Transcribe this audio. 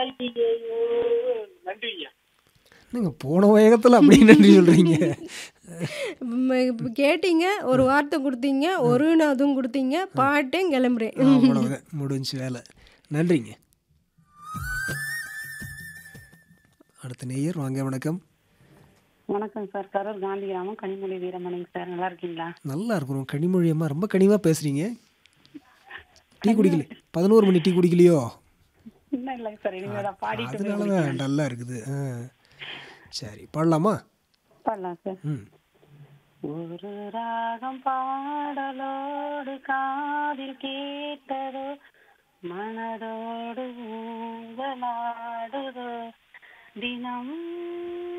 மாளிகையோ நன்றிங்க நீங்க போன வேகத்துல அப்படி நன்றி சொல்றீங்க ம- இப்ப கேட்டீங்க ஒரு வார்த்தை கொடுத்தீங்க ஒரு அதுவும் கொடுத்தீங்க பாட்டேன் கிளம்புறேன் அவ்வளவுதான் முடிஞ்சு வேலை நன்றிங்க அடுத்த நேயர் வாங்க வணக்கம் வணக்கம் சார் கரூர் காந்தி கிராமம் கனிமொழி வீரமணிங்க சார் நல்லா இருக்கீங்களா நல்லா இருக்கிறோம் கனிமொழியம்மா ரொம்ப கனிவா பேசுறீங்க டீ குடிக்கல பதினோரு மணி டீ குடிக்கலையோ இன்னும் இல்லைங்க சார் இனிமேல் தான் பாடிட்டு போய் அதனால தான் நல்லா இருக்குது ஆ. சரி பாடலாமா பாடலாம் சார் ம் ஒரு ராகம் பாடலோடு காதில் கேட்டதோ மனதோடு ஊங்கலாடுதோ தினம்